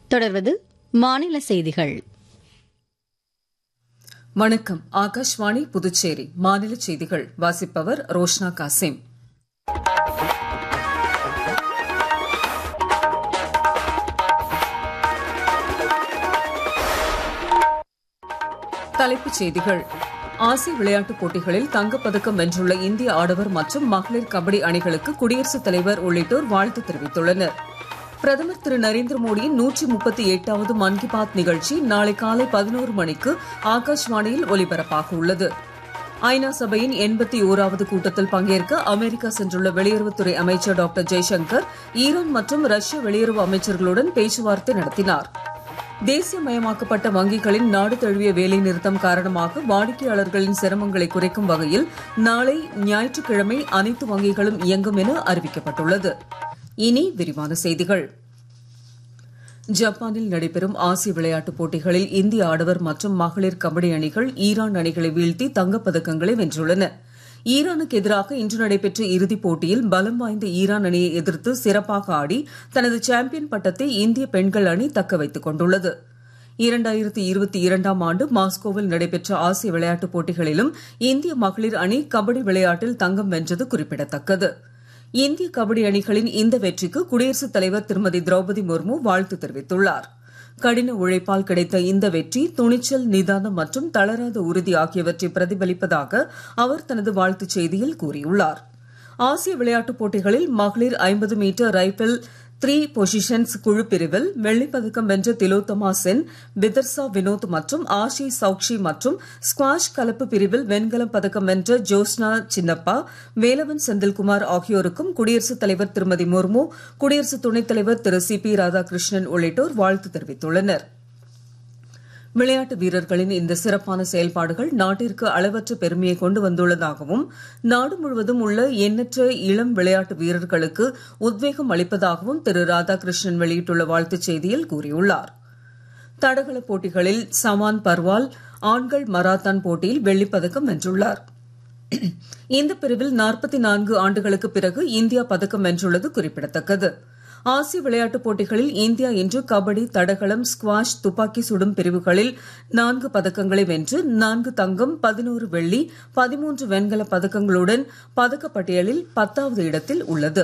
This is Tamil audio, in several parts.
தொடர்வது மாநில செய்திகள் வணக்கம் ஆகாஷ்வாணி புதுச்சேரி மாநில செய்திகள் வாசிப்பவர் ரோஷ்னா காசிம் தலைப்புச் செய்திகள் ஆசிய விளையாட்டுப் போட்டிகளில் தங்கப்பதக்கம் வென்றுள்ள இந்திய ஆடவர் மற்றும் மகளிர் கபடி அணிகளுக்கு குடியரசுத் தலைவர் உள்ளிட்டோர் வாழ்த்து தெரிவித்துள்ளனர் பிரதமர் திரு நரேந்திர மோடியின் நூற்றி முப்பத்தி எட்டாவது மன் கி பாத் நிகழ்ச்சி நாளை காலை பதினோரு மணிக்கு ஆகாஷ்வாணியில் ஒலிபரப்பாக உள்ளது ஐநா சபையின் எண்பத்தி ஓராவது கூட்டத்தில் பங்கேற்க அமெரிக்கா சென்றுள்ள வெளியுறவுத்துறை அமைச்சர் டாக்டர் ஜெய்சங்கர் ஈரான் மற்றும் ரஷ்ய வெளியுறவு அமைச்சர்களுடன் பேச்சுவார்த்தை நடத்தினார் தேசியமயமாக்கப்பட்ட வங்கிகளின் நாடு தழுவிய வேலை நிறுத்தம் காரணமாக வாடிக்கையாளர்களின் சிரமங்களை குறைக்கும் வகையில் நாளை ஞாயிற்றுக்கிழமை அனைத்து வங்கிகளும் இயங்கும் என அறிவிக்கப்பட்டுள்ளது இனி விரிவான செய்திகள் ஜப்பானில் நடைபெறும் ஆசிய விளையாட்டுப் போட்டிகளில் இந்திய ஆடவர் மற்றும் மகளிர் கபடி அணிகள் ஈரான் அணிகளை வீழ்த்தி தங்கப்பதக்கங்களை வென்றுள்ளன ஈரானுக்கு எதிராக இன்று நடைபெற்ற இறுதிப் போட்டியில் பலம் வாய்ந்த ஈரான் அணியை எதிர்த்து சிறப்பாக ஆடி தனது சாம்பியன் பட்டத்தை இந்திய பெண்கள் அணி தக்க வைத்துக் கொண்டுள்ளது இரண்டாயிரத்தி இருபத்தி இரண்டாம் ஆண்டு மாஸ்கோவில் நடைபெற்ற ஆசிய விளையாட்டுப் போட்டிகளிலும் இந்திய மகளிர் அணி கபடி விளையாட்டில் தங்கம் வென்றது குறிப்பிடத்தக்கது இந்திய கபடி அணிகளின் இந்த வெற்றிக்கு குடியரசுத் தலைவர் திருமதி திரௌபதி முர்மு வாழ்த்து தெரிவித்துள்ளார் கடின உழைப்பால் கிடைத்த இந்த வெற்றி துணிச்சல் நிதானம் மற்றும் தளராத உறுதி ஆகியவற்றை பிரதிபலிப்பதாக அவர் தனது வாழ்த்துச் செய்தியில் கூறியுள்ளார் ஆசிய விளையாட்டுப் போட்டிகளில் மகளிர் ஐம்பது மீட்டர் ரைபிள் த்ரீ பொசிஷன்ஸ் குழு பிரிவில் வெள்ளிப்பதக்கம் வென்ற திலோத்தமா சென் பிதர்சா வினோத் மற்றும் ஆஷி சௌக்ஷி மற்றும் ஸ்குவாஷ் கலப்பு பிரிவில் வெண்கலப் பதக்கம் வென்ற ஜோஸ்னா சின்னப்பா வேலவன் செந்தில்குமார் ஆகியோருக்கும் குடியரசுத் தலைவர் திருமதி முர்மு குடியரசு துணைத் தலைவர் திரு சி பி ராதாகிருஷ்ணன் உள்ளிட்டோர் வாழ்த்து தெரிவித்துள்ளனா் விளையாட்டு வீரர்களின் இந்த சிறப்பான செயல்பாடுகள் நாட்டிற்கு அளவற்ற பெருமையை கொண்டு வந்துள்ளதாகவும் நாடு முழுவதும் உள்ள எண்ணற்ற இளம் விளையாட்டு வீரர்களுக்கு உத்வேகம் அளிப்பதாகவும் திரு ராதாகிருஷ்ணன் வெளியிட்டுள்ள வாழ்த்துச் செய்தியில் கூறியுள்ளார் தடகள போட்டிகளில் சமான் பர்வால் ஆண்கள் மராத்தான் போட்டியில் வெள்ளிப்பதக்கம் வென்றுள்ளார் இந்த பிரிவில் நாற்பத்தி நான்கு ஆண்டுகளுக்கு பிறகு இந்தியா பதக்கம் வென்றுள்ளது குறிப்பிடத்தக்கது ஆசிய விளையாட்டுப் போட்டிகளில் இந்தியா இன்று கபடி தடகளம் ஸ்குவாஷ் துப்பாக்கி சுடும் பிரிவுகளில் நான்கு பதக்கங்களை வென்று நான்கு தங்கம் பதினோரு வெள்ளி பதிமூன்று வெண்கல பதக்கங்களுடன் பதக்கப்பட்டியலில் பத்தாவது இடத்தில் உள்ளது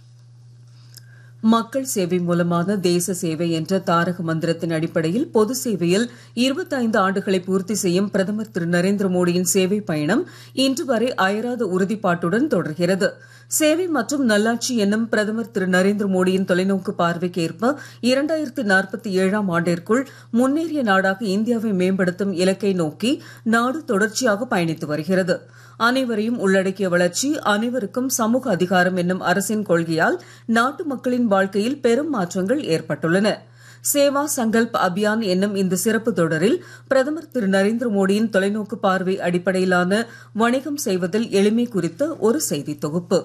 மக்கள் சேவை மூலமான தேச சேவை என்ற தாரக மந்திரத்தின் அடிப்படையில் பொது சேவையில் இருபத்தைந்து ஆண்டுகளை பூர்த்தி செய்யும் பிரதமர் திரு நரேந்திர மோடியின் சேவை பயணம் இன்று வரை அயராத உறுதிப்பாட்டுடன் தொடர்கிறது சேவை மற்றும் நல்லாட்சி என்னும் பிரதமர் திரு நரேந்திர மோடியின் தொலைநோக்கு பார்வைக்கு ஏற்ப இரண்டாயிரத்தி நாற்பத்தி ஏழாம் ஆண்டிற்குள் முன்னேறிய நாடாக இந்தியாவை மேம்படுத்தும் இலக்கை நோக்கி நாடு தொடர்ச்சியாக பயணித்து வருகிறது அனைவரையும் உள்ளடக்கிய வளர்ச்சி அனைவருக்கும் சமூக அதிகாரம் என்னும் அரசின் கொள்கையால் நாட்டு மக்களின் வாழ்க்கையில் பெரும் மாற்றங்கள் ஏற்பட்டுள்ளன சேவா சங்கல்ப் அபியான் என்னும் இந்த சிறப்பு தொடரில் பிரதமர் திரு நரேந்திர மோடியின் தொலைநோக்கு பார்வை அடிப்படையிலான வணிகம் செய்வதில் எளிமை குறித்த ஒரு செய்தி தொகுப்பு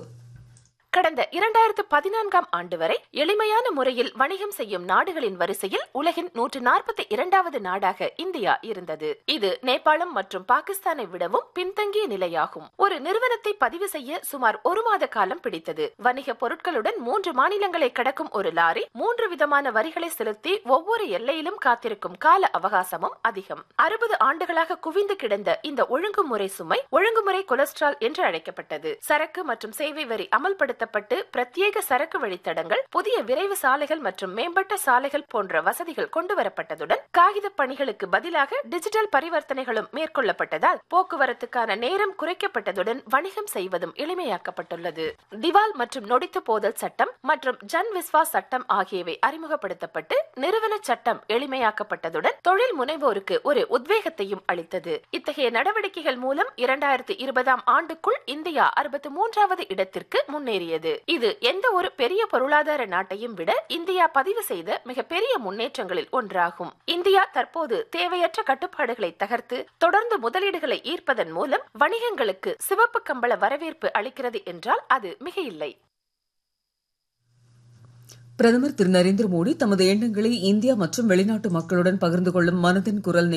கடந்த இரண்டாயிரத்து பதினான்காம் ஆண்டு வரை எளிமையான முறையில் வணிகம் செய்யும் நாடுகளின் வரிசையில் உலகின் நூற்று நாற்பத்தி இரண்டாவது நாடாக இந்தியா இருந்தது இது நேபாளம் மற்றும் பாகிஸ்தானை விடவும் பின்தங்கிய நிலையாகும் ஒரு நிறுவனத்தை பதிவு செய்ய சுமார் ஒரு மாத காலம் பிடித்தது வணிக பொருட்களுடன் மூன்று மாநிலங்களை கடக்கும் ஒரு லாரி மூன்று விதமான வரிகளை செலுத்தி ஒவ்வொரு எல்லையிலும் காத்திருக்கும் கால அவகாசமும் அதிகம் அறுபது ஆண்டுகளாக குவிந்து கிடந்த இந்த ஒழுங்குமுறை சுமை ஒழுங்குமுறை கொலஸ்ட்ரால் என்று அழைக்கப்பட்டது சரக்கு மற்றும் சேவை வரி அமல்படுத்த பயன்படுத்தப்பட்டு பிரத்யேக சரக்கு வழித்தடங்கள் புதிய விரைவு சாலைகள் மற்றும் மேம்பட்ட சாலைகள் போன்ற வசதிகள் கொண்டுவரப்பட்டதுடன் காகித பணிகளுக்கு பதிலாக டிஜிட்டல் பரிவர்த்தனைகளும் மேற்கொள்ளப்பட்டதால் போக்குவரத்துக்கான நேரம் குறைக்கப்பட்டதுடன் வணிகம் செய்வதும் எளிமையாக்கப்பட்டுள்ளது திவால் மற்றும் நொடித்து போதல் சட்டம் மற்றும் ஜன் விஸ்வாஸ் சட்டம் ஆகியவை அறிமுகப்படுத்தப்பட்டு நிறுவன சட்டம் எளிமையாக்கப்பட்டதுடன் தொழில் முனைவோருக்கு ஒரு உத்வேகத்தையும் அளித்தது இத்தகைய நடவடிக்கைகள் மூலம் இரண்டாயிரத்தி இருபதாம் ஆண்டுக்குள் இந்தியா அறுபத்தி மூன்றாவது இடத்திற்கு முன்னேறியது முன்னேறியது இது எந்த ஒரு பெரிய பொருளாதார நாட்டையும் விட இந்தியா பதிவு செய்த மிகப்பெரிய முன்னேற்றங்களில் ஒன்றாகும் இந்தியா தற்போது தேவையற்ற கட்டுப்பாடுகளை தகர்த்து தொடர்ந்து முதலீடுகளை ஈர்ப்பதன் மூலம் வணிகங்களுக்கு சிவப்பு கம்பள வரவேற்பு அளிக்கிறது என்றால் அது மிக இல்லை பிரதமர் திரு நரேந்திர மோடி தமது எண்ணங்களை இந்தியா மற்றும் வெளிநாட்டு மக்களுடன் பகிர்ந்து கொள்ளும் மனதின் குரல்